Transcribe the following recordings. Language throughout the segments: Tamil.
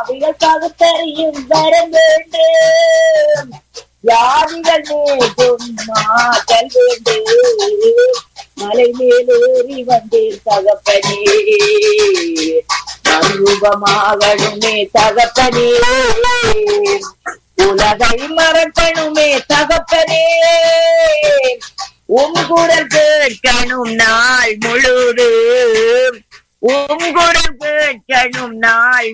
பாவிகள் பகுத்தறியும் வரம் வேண்டும் வியாதிகள் மீதும் மாற்றல் வேண்டும் மலை மேலேறி வந்தேன் தகப்பனே மறுரூபமாகணுமே தகப்பனே உலகை மறக்கணுமே தகப்பனே உம் குரல் கேட்கணும் நாள் முழுதும் உம் குரல் கேட்கணும் நாள்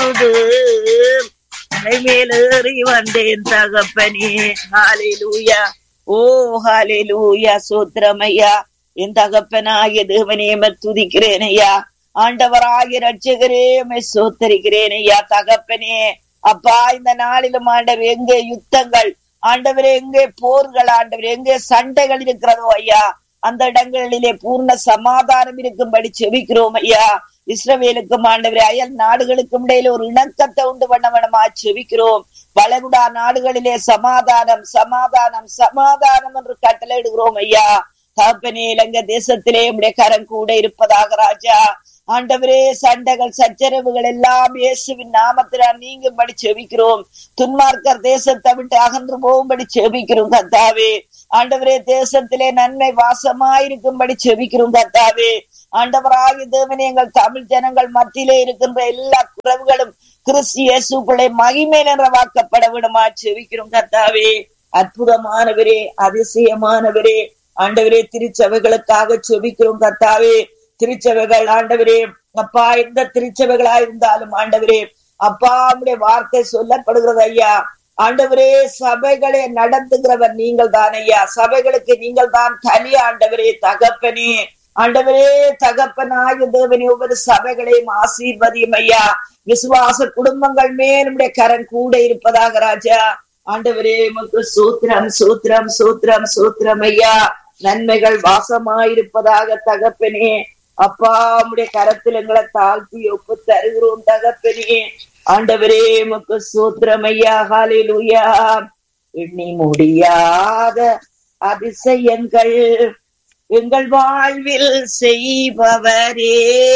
முழுதும் மலை மேலேறி வந்தேன் தகப்பனே ஹalleluya ஓ ஹalleluya சூத்திரமையா என் தகப்பனாகிய தேவனே துதிக்கிறேன் ஐயா ஆண்டவராகிய ரட்சகரே உம்மை சோத்தரிக்கிறேன் ஐயா தகப்பனே அப்பா இந்த நாளிலும் ஆண்டவர் எங்கே யுத்தங்கள் ஆண்டவரே எங்கே போர்கள் ஆண்டவர் எங்கே சண்டைகள் இருக்கிறதோ ஐயா அந்த இடங்களிலே பூர்ண சமாதானம் இருக்கும்படி செபிக்கிறோம் ஐயா இஸ்ரவேலுக்கும் ஆண்டவரே அயல் நாடுகளுக்கும் இடையில ஒரு இணக்கத்தை உண்டு பண்ண வேணுமா செபிக்கிறோம் வளைகுடா நாடுகளிலே சமாதானம் சமாதானம் சமாதானம் என்று கட்டளையிடுகிறோம் ஐயா தகப்பனே இலங்கை தேசத்திலே உடைய கரம் கூட இருப்பதாக ராஜா ஆண்டவரே சண்டைகள் சச்சரவுகள் எல்லாம் இயேசுவின் நாமத்தினால் நீங்கும்படி செபிக்கிறோம் துன்மார்க்கர் தேசத்தை விட்டு அகன்று போகும்படி செபிக்கிறோம் கத்தாவே ஆண்டவரே தேசத்திலே நன்மை வாசமாயிருக்கும்படி செபிக்கிறோம் கத்தாவே ஆண்டவராகிய தேவனே எங்கள் தமிழ் ஜனங்கள் மத்தியிலே இருக்கின்ற எல்லா குறவுகளும் கிறிஸ்து இயேசுக்குள்ளே மகிமை நிறைவாக்கப்பட விடுமா செபிக்கிறோம் கத்தாவே அற்புதமானவரே அதிசயமானவரே ஆண்டவரே திருச்சபைகளுக்காக செபிக்கிறோம் கத்தாவே திருச்சபைகள் ஆண்டவரே அப்பா எந்த திருச்சபைகளா இருந்தாலும் ஆண்டவரே அப்பா உடைய வார்த்தை சொல்லப்படுகிறது ஐயா ஆண்டவரே சபைகளை நடத்துகிறவர் நீங்கள் தான் ஐயா சபைகளுக்கு நீங்கள் தான் தனி ஆண்டவரே தகப்பனே ஆண்டவரே தகப்பனாக தேவனே ஒவ்வொரு சபைகளையும் ஆசீர்வதியும் ஐயா விசுவாச குடும்பங்கள் மேல் நம்முடைய கரம் கூட இருப்பதாக ராஜா ஆண்டவரே உமக்கு சூத்திரம் சூத்திரம் சூத்திரம் சூத்திரம் ஐயா நன்மைகள் வாசமாயிருப்பதாக தகப்பனே அப்பா உடைய கரத்தில் எங்களை தாழ்த்தி ஒப்பு தருகிறோம் தகப்பனே ஆண்டவரே உமக்கு சூத்திரம் ஐயா ஹாலிலுயா எண்ணி முடியாத அதிசயங்கள் எங்கள் வாழ்வில் செய்பவரே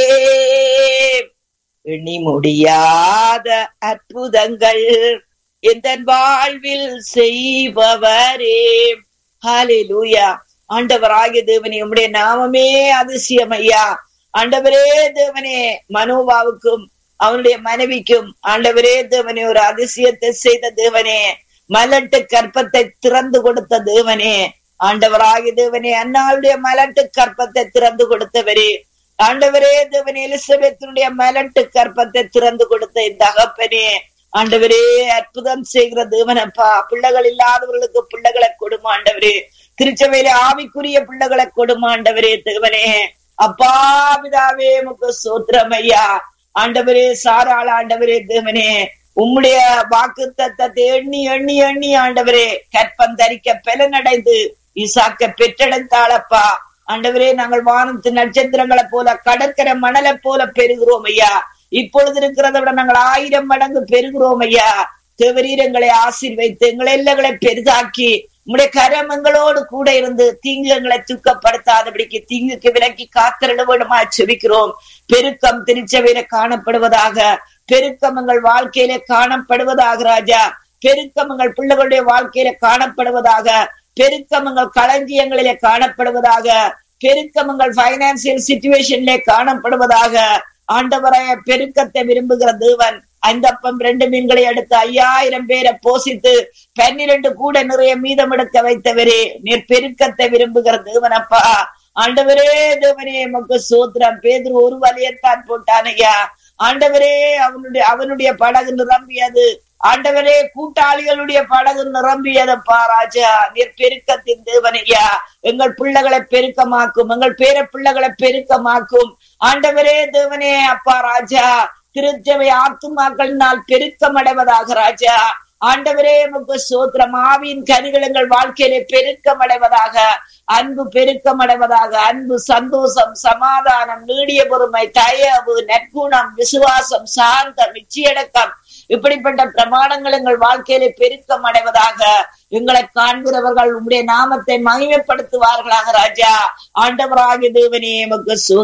எண்ணி முடியாத அற்புதங்கள் எந்த வாழ்வில் செய்பவரே ஹalleluya ஆண்டவராகிய தேவனே உம்முடைய நாமமே அதிசயம் ஐயா ஆண்டவரே தேவனே மனோபாவுக்கும் அவனுடைய மனைவிக்கும் ஆண்டவரே தேவனே ஒரு அதிசயத்தை செய்த தேவனே மலட்டு கற்பத்தை திறந்து கொடுத்த தேவனே ஆண்டவராகிய தேவனே அன்னாளுடைய மலட்டு கற்பத்தை திறந்து கொடுத்தவரே ஆண்டவரே தேவனே எலிசபெத்தினுடைய மலட்டு கற்பத்தை திறந்து கொடுத்த இந்த அகப்பனே ஆண்டவரே அற்புதம் செய்கிற தேவனப்பா பிள்ளைகள் இல்லாதவர்களுக்கு பிள்ளைகளை கொடுமா ஆண்டவரே திருச்சபையில ஆவிக்குரிய பிள்ளைகளை கொடுமா ஆண்டவரே தேவனே அப்பா பிதாவே முக்கு சோத்திரம் ஐயா ஆண்டவரே சாராள ஆண்டவரே தேவனே உம்முடைய வாக்கு தத்தத்தை எண்ணி எண்ணி எண்ணி ஆண்டவரே கற்பம் தரிக்க பலனடைந்து ஈசாக்க பெற்றெடுத்தாளப்பா ஆண்டவரே நாங்கள் வானத்து நட்சத்திரங்களை போல கடற்கரை மணலை போல பெறுகிறோம் ஐயா இப்பொழுது இருக்கிறதை விட நாங்கள் ஆயிரம் மடங்கு பெறுகிறோம் ஐயா தேவரீரங்களை ஆசீர்வைத்து எங்களை எல்லைகளை பெரிதாக்கி உம்முடைய கரம் எங்களோடு கூட இருந்து தீங்கு எங்களை துக்கப்படுத்தாதபடிக்கு தீங்குக்கு விலக்கி காத்திரட வேண்டுமா செபிக்கிறோம் பெருக்கம் திருச்சபையில காணப்படுவதாக பெருக்கம் எங்கள் வாழ்க்கையில காணப்படுவதாக ராஜா பெருக்கம் எங்கள் பிள்ளைகளுடைய வாழ்க்கையில காணப்படுவதாக பெருக்கம் எங்கள் களஞ்சியங்களிலே காணப்படுவதாக பெருக்கம் எங்கள் பைனான்சியல் சிச்சுவேஷன்ல காணப்படுவதாக ஆண்டவராய பெருக்கத்தை விரும்புகிற தேவன் ஐந்தப்பம் ரெண்டு மீன்களை எடுத்து ஐயாயிரம் பேரை போசித்து பன்னிரண்டு கூட நிறைய மீதம் எடுக்க வைத்தவரே நீர் பெருக்கத்தை விரும்புகிற தேவனப்பா ஆண்டவரே தேவனே எமக்கு சூத்திரம் பேதர் ஒரு வலியத்தான் போட்டான் ஐயா ஆண்டவரே அவனுடைய அவனுடைய படகு நிரம்பியது ஆண்டவரே கூட்டாளிகளுடைய படகு நிரம்பியதப்பா ராஜா நீர் பெருக்கத்தின் தேவனையா எங்கள் பிள்ளைகளை பெருக்கமாக்கும் எங்கள் பேர பிள்ளைகளை பெருக்கமாக்கும் ஆண்டவரே தேவனே அப்பா ராஜா திருச்சபை ஆத்துமாக்களினால் பெருக்கம் அடைவதாக ராஜா ஆண்டவரே உமக்கு சோத்திரம் ஆவியின் கனிகள் எங்கள் வாழ்க்கையிலே பெருக்கம் அடைவதாக அன்பு பெருக்கம் அடைவதாக அன்பு சந்தோஷம் சமாதானம் நீடிய பொறுமை தயவு நற்குணம் விசுவாசம் சாந்தம் நிச்சயடக்கம் இப்படிப்பட்ட பிரமாணங்கள் எங்கள் வாழ்க்கையிலே பெருக்கம் அடைவதாக எங்களை காண்கிறவர்கள் உங்களுடைய நாமத்தை மகிமைப்படுத்துவார்களாக ராஜா ஆண்டவராகிய தேவனே எமக்கு